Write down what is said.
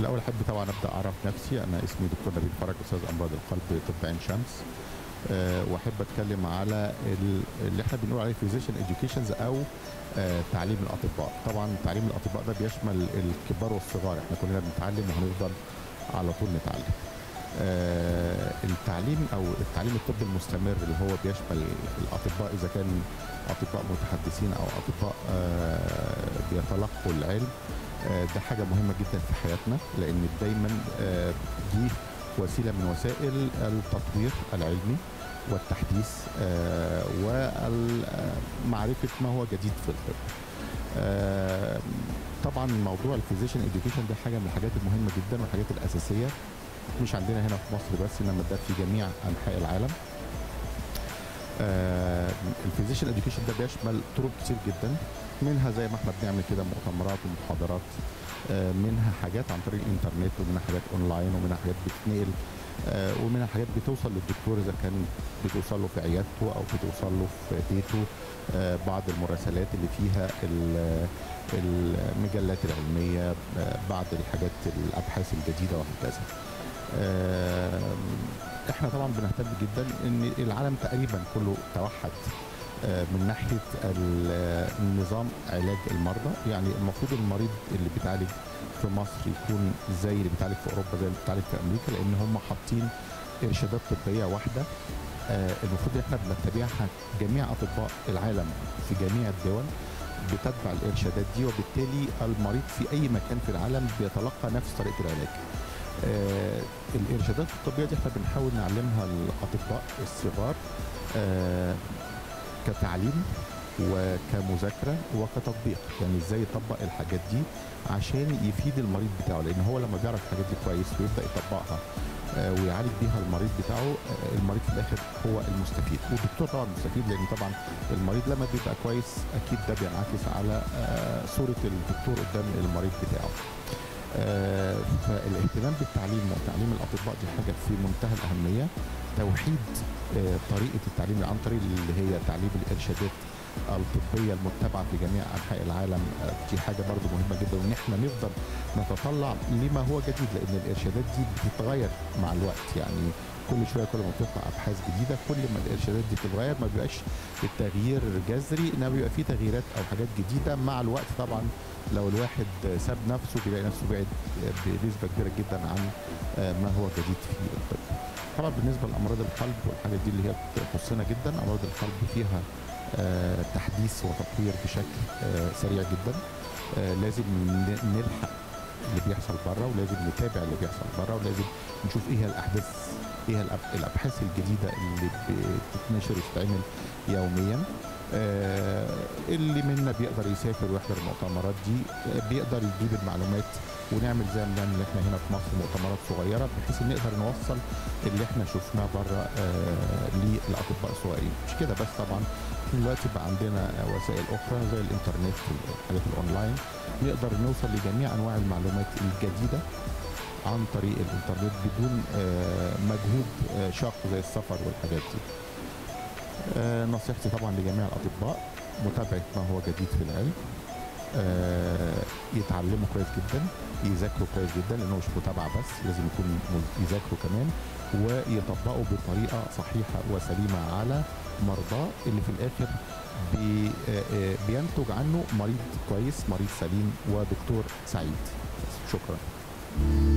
الاول احب طبعا ابدا اعرف نفسي انا اسمي دكتور نبيل فرج استاذ امراض القلب طب عين شمس أه واحب اتكلم على ال- اللي احنا بنقول عليه فيزيشن اديوكيشنز او أه تعليم الاطباء طبعا تعليم الاطباء ده بيشمل الكبار والصغار احنا كلنا بنتعلم وهنفضل على طول نتعلم آه، التعليم او التعليم الطبي المستمر اللي هو بيشمل الاطباء اذا كان اطباء متحدثين او اطباء آه، بيتلقوا العلم آه، ده حاجه مهمه جدا في حياتنا لان دايما آه، دي وسيله من وسائل التطوير العلمي والتحديث آه، ومعرفه ما هو جديد في الطب آه، طبعا موضوع الفيزيشن اديوكيشن ده حاجه من الحاجات المهمه جدا والحاجات الاساسيه مش عندنا هنا في مصر بس انما ده في جميع انحاء العالم آه الفيزيشن اديوكيشن ده بيشمل طرق كتير جدا منها زي ما احنا بنعمل كده مؤتمرات ومحاضرات آه منها حاجات عن طريق الانترنت ومنها حاجات اونلاين ومنها حاجات بتتنقل آه ومنها حاجات بتوصل للدكتور اذا كان بتوصل له في عيادته او بتوصل له في بيته آه بعض المراسلات اللي فيها ال- المجلات العلميه آه بعض الحاجات الابحاث الجديده وهكذا آه، احنا طبعا بنهتم جدا ان العالم تقريبا كله توحد آه، من ناحيه ال- آه، نظام علاج المرضى يعني المفروض المريض اللي بيتعالج في مصر يكون زي اللي بيتعالج في اوروبا زي اللي بيتعالج في امريكا لان هم حاطين ارشادات طبيه واحده آه، المفروض احنا بنتبعها جميع اطباء العالم في جميع الدول بتتبع الارشادات دي وبالتالي المريض في اي مكان في العالم بيتلقى نفس طريقه العلاج آه الارشادات الطبيه دي احنا بنحاول نعلمها الاطباء الصغار آه كتعليم وكمذاكره وكتطبيق يعني ازاي يطبق الحاجات دي عشان يفيد المريض بتاعه لان هو لما بيعرف الحاجات دي كويس ويبدا يطبقها آه ويعالج بيها المريض بتاعه آه المريض في الاخر هو المستفيد والدكتور طبعا مستفيد لان طبعا المريض لما بيبقى كويس اكيد ده بينعكس على آه صوره الدكتور قدام المريض بتاعه آه، فالاهتمام بالتعليم وتعليم الاطباء دي حاجه في منتهى الاهميه توحيد آه، طريقه التعليم عن طريق اللي هي تعليم الارشادات الطبيه المتبعه في جميع انحاء العالم آه، دي حاجه برضو مهمه جدا وان احنا نفضل نتطلع لما هو جديد لان الارشادات دي بتتغير مع الوقت يعني كل شويه كل ما بتطلع ابحاث جديده كل ما الارشادات دي بتتغير ما بيبقاش التغيير جذري انما بيبقى فيه تغييرات او حاجات جديده مع الوقت طبعا لو الواحد ساب نفسه بيلاقي نفسه بعد بنسبه كبيره جدا عن ما هو جديد في الطب. طبعا بالنسبه لامراض القلب والحاجات دي اللي هي تخصنا جدا امراض القلب فيها آه، تحديث وتطوير بشكل آه، سريع جدا آه، لازم ن- نلحق اللي بيحصل بره ولازم نتابع اللي بيحصل بره ولازم نشوف ايه هي الاحداث ايه هي الأب- الابحاث الجديده اللي بتتنشر وتتعمل يوميا آه، اللي منا بيقدر يسافر ويحضر المؤتمرات دي آه، بيقدر يجيب المعلومات ونعمل زي ما بنعمل احنا هنا في مصر مؤتمرات صغيره بحيث ان نقدر نوصل اللي احنا شفناه بره آه، للاطباء الصغيرين مش كده بس طبعا دلوقتي بقى عندنا وسائل اخرى زي الانترنت والحاجات الاونلاين نقدر نوصل لجميع انواع المعلومات الجديده عن طريق الانترنت بدون آه، مجهود آه، شاق زي السفر والحاجات دي آه، نصيحتي طبعا لجميع الاطباء متابعه ما هو جديد في العلم آه، يتعلموا كويس جدا يذاكروا كويس جدا لانه مش متابعه بس لازم يكون م- يذاكروا كمان ويطبقوا بطريقه صحيحه وسليمه على مرضاه اللي في الاخر بي آه، آه، بينتج عنه مريض كويس مريض سليم ودكتور سعيد شكرا